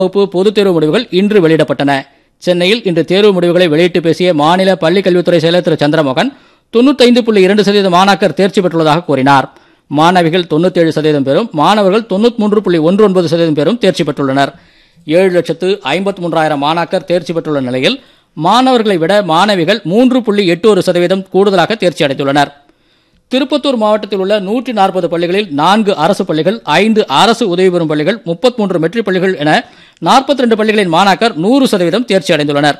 வகுப்பு பொதுத் தேர்வு முடிவுகள் இன்று வெளியிடப்பட்டன சென்னையில் இன்று தேர்வு முடிவுகளை வெளியிட்டு பேசிய மாநில பள்ளிக் கல்வித்துறை செயலர் திரு சந்திரமோகன் தொண்ணூத்தைந்து புள்ளி இரண்டு சதவீத மாணாக்கர் தேர்ச்சி பெற்றுள்ளதாக கூறினார் மாணவிகள் தொண்ணூத்தேழு சதவீதம் பேரும் மாணவர்கள் தொண்ணூத்தி மூன்று புள்ளி ஒன்று ஒன்பது சதவீதம் பேரும் தேர்ச்சி பெற்றுள்ளனர் ஏழு லட்சத்து ஐம்பத்தி மூன்றாயிரம் மாணாக்கர் தேர்ச்சி பெற்றுள்ள நிலையில் மாணவர்களை விட மாணவிகள் மூன்று புள்ளி எட்டு ஒரு சதவீதம் கூடுதலாக தேர்ச்சி அடைந்துள்ளனர் திருப்பத்தூர் மாவட்டத்தில் உள்ள நூற்றி நாற்பது பள்ளிகளில் நான்கு அரசு பள்ளிகள் ஐந்து அரசு உதவி பெறும் பள்ளிகள் முப்பத்தி மூன்று மெட்ரிக் பள்ளிகள் என நாற்பத்தி ரெண்டு பள்ளிகளின் மாணாக்கர் நூறு சதவீதம் தேர்ச்சி அடைந்துள்ளனர்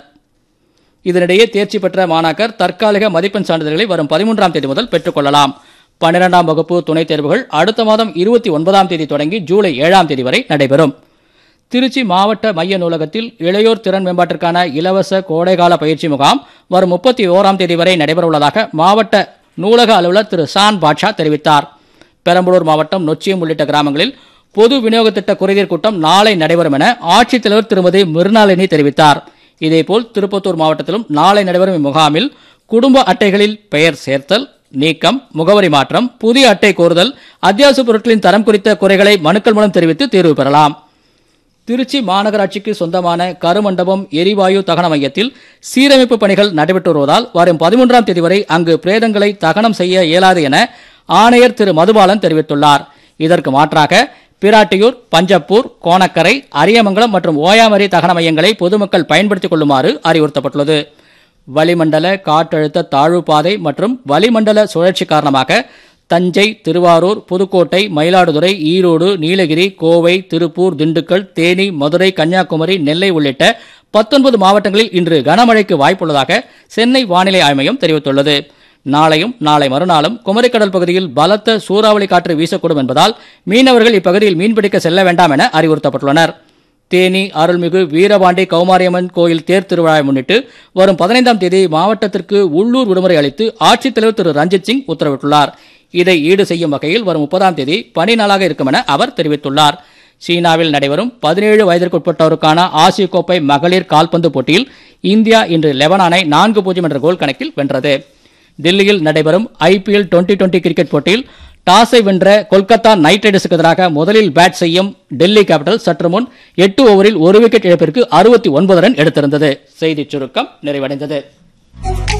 இதனிடையே தேர்ச்சி பெற்ற மாணாக்கர் தற்காலிக மதிப்பெண் சான்றிதழ்களை வரும் பதிமூன்றாம் தேதி முதல் பெற்றுக் கொள்ளலாம் பன்னிரெண்டாம் வகுப்பு துணைத் தேர்வுகள் அடுத்த மாதம் இருபத்தி ஒன்பதாம் தேதி தொடங்கி ஜூலை ஏழாம் தேதி வரை நடைபெறும் திருச்சி மாவட்ட மைய நூலகத்தில் இளையோர் திறன் மேம்பாட்டிற்கான இலவச கோடைகால பயிற்சி முகாம் வரும் முப்பத்தி ஓராம் தேதி வரை நடைபெறவுள்ளதாக மாவட்ட நூலக அலுவலர் திரு சான் பாட்ஷா தெரிவித்தார் பெரம்பலூர் மாவட்டம் நொச்சியம் உள்ளிட்ட கிராமங்களில் பொது விநியோக திட்ட குறைதீர் கூட்டம் நாளை நடைபெறும் என ஆட்சித்தலைவர் திருமதி மிருணாளினி தெரிவித்தார் இதேபோல் திருப்பத்தூர் மாவட்டத்திலும் நாளை நடைபெறும் இம்முகாமில் குடும்ப அட்டைகளில் பெயர் சேர்த்தல் நீக்கம் முகவரி மாற்றம் புதிய அட்டை கோருதல் அத்தியாவசிய பொருட்களின் தரம் குறித்த குறைகளை மனுக்கள் மூலம் தெரிவித்து தீர்வு பெறலாம் திருச்சி மாநகராட்சிக்கு சொந்தமான கருமண்டபம் எரிவாயு தகன மையத்தில் சீரமைப்பு பணிகள் நடைபெற்று வருவதால் வரும் பதிமூன்றாம் தேதி வரை அங்கு பிரேதங்களை தகனம் செய்ய இயலாது என ஆணையர் திரு மதுபாலன் தெரிவித்துள்ளார் இதற்கு மாற்றாக பிராட்டியூர் பஞ்சப்பூர் கோணக்கரை அரியமங்கலம் மற்றும் ஓயாமரி தகன மையங்களை பொதுமக்கள் பயன்படுத்திக் கொள்ளுமாறு அறிவுறுத்தப்பட்டுள்ளது வளிமண்டல காற்றழுத்த தாழ்வு பாதை மற்றும் வளிமண்டல சுழற்சி காரணமாக தஞ்சை திருவாரூர் புதுக்கோட்டை மயிலாடுதுறை ஈரோடு நீலகிரி கோவை திருப்பூர் திண்டுக்கல் தேனி மதுரை கன்னியாகுமரி நெல்லை உள்ளிட்ட பத்தொன்பது மாவட்டங்களில் இன்று கனமழைக்கு வாய்ப்புள்ளதாக சென்னை வானிலை ஆய்வு மையம் தெரிவித்துள்ளது நாளையும் நாளை மறுநாளும் குமரிக்கடல் பகுதியில் பலத்த சூறாவளி காற்று வீசக்கூடும் என்பதால் மீனவர்கள் இப்பகுதியில் மீன்பிடிக்க செல்ல வேண்டாம் என அறிவுறுத்தப்பட்டுள்ளனர் தேனி அருள்மிகு வீரபாண்டி கௌமாரியம்மன் கோயில் தேர் திருவிழாவை முன்னிட்டு வரும் பதினைந்தாம் தேதி மாவட்டத்திற்கு உள்ளூர் விடுமுறை அளித்து ஆட்சித்தலைவர் திரு ரஞ்சித் சிங் உத்தரவிட்டுள்ளார் இதை ஈடு செய்யும் வகையில் வரும் முப்பதாம் தேதி பணி நாளாக இருக்கும் என அவர் தெரிவித்துள்ளார் சீனாவில் நடைபெறும் பதினேழு வயதிற்குட்பட்டோருக்கான ஆசிய கோப்பை மகளிர் கால்பந்து போட்டியில் இந்தியா இன்று லெபனானை நான்கு பூஜ்ஜியம் என்ற கோல் கணக்கில் வென்றது தில்லியில் நடைபெறும் ஐபிஎல் டுவெண்டி டுவெண்டி கிரிக்கெட் போட்டியில் டாஸை வென்ற கொல்கத்தா நைட் ரைடர்ஸுக்கு எதிராக முதலில் பேட் செய்யும் டெல்லி கேபிட்டல் சற்று முன் எட்டு ஓவரில் ஒரு விக்கெட் இழப்பிற்கு அறுபத்தி ஒன்பது ரன் எடுத்திருந்தது செய்திச் சுருக்கம் நிறைவடைந்தது